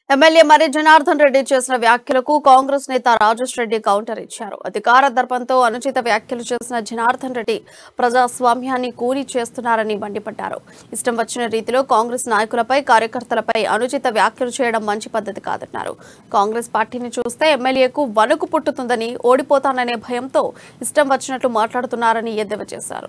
MLA మరి జనార్దన్ రెడ్డి చేసిన వ్యాఖ్యలకు కాంగ్రెస్ నేత రాజేష్ రెడ్డి కౌంటర్ ఇచ్చారు అధికార దర్పంతో అనుచిత వ్యాఖ్యలు చేసిన జనార్దన్ రెడ్డి ప్రజాస్వామ్యాన్ని కూలీ చేస్తున్నారని మండిపడ్డారు ఇష్టం వచ్చిన రీతిలో కాంగ్రెస్ నాయకులపై కార్యకర్తలపై అనుచిత వ్యాఖ్యలు చేయడం మంచి పద్ధతి కాదన్నారు కాంగ్రెస్ పార్టీని చూస్తే ఎమ్మెల్యేకు వణుకు పుట్టుతుందని ఓడిపోతాననే భయంతో ఇష్టం వచ్చినట్లు మాట్లాడుతున్నారని ఎద్దేవా చేశారు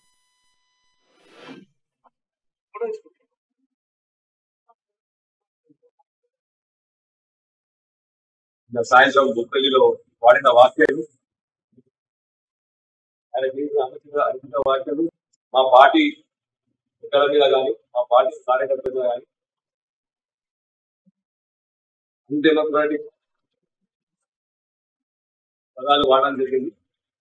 నిన్న సాయంత్రం బుక్కలిలో వాడిన వాక్యాలు ఆయన చేసిన అనుచిత అనుచిత వ్యాఖ్యలు మా పార్టీ ఇతర మీద కానీ మా పార్టీ కార్యకర్తల మీద కానీ అన్డెమోక్రాటిక్ పదాలు వాడడం జరిగింది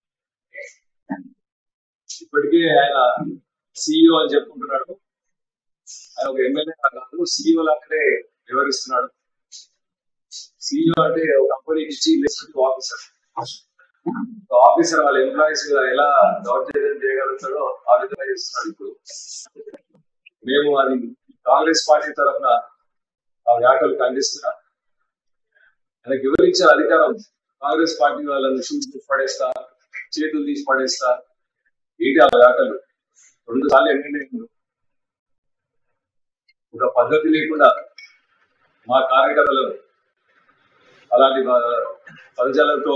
ఇప్పటికే ఆయన సిఇఓ అని చెప్పుకుంటున్నాడు ఆయన ఒక ఎమ్మెల్యే కాదు సిఇఓ లాగానే వివరిస్తున్నాడు సిఇఓ అంటే ఒక కంపెనీకి చీఫ్ ఎగ్జిక్యూటివ్ ఆఫీసర్ ఆఫీసర్ వాళ్ళ ఎంప్లాయీస్ మీద ఎలా దౌర్జన్యం చేయగలుగుతాడో ఆ విధంగా చేస్తున్నాడు ఇప్పుడు మేము అది కాంగ్రెస్ పార్టీ తరఫున ఆ వ్యాఖ్యలు ఖండిస్తున్నా ఆయనకు వివరించే అధికారం కాంగ్రెస్ పార్టీ వాళ్ళని షూస్ తీసి పడేస్తా చేతులు తీసి పడేస్తా ఏంటి ఆ వ్యాఖ్యలు రెండు సార్లు ఎమ్మెల్యే ఒక పద్ధతి లేకుండా మా కార్యకర్తలను అలాంటి ప- పదజాలంతో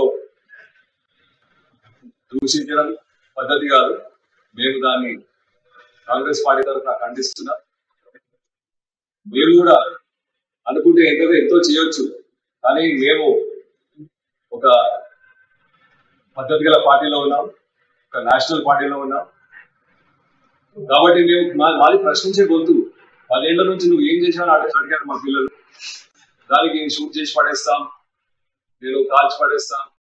దూషించడం పద్ధతి కాదు మేము దాన్ని కాంగ్రెస్ పార్టీ తరఫున ఖండిస్తున్నాం మీరు కూడా అనుకుంటే ఎంతో ఎంతో చేయొచ్చు కానీ మేము ఒక పద్ధతి గల పార్టీలో ఉన్నాం ఒక నేషనల్ పార్టీలో ఉన్నాం కాబట్టి మేము మా- మాది ప్రశ్నించే గొంతు పదేళ్ల నుంచి నువ్వు ఏం చేసినా అడిగారు మా పిల్లలు దానికి షూట్ చేసి పడేస్తాం నేను కాల్చి పడేస్తాం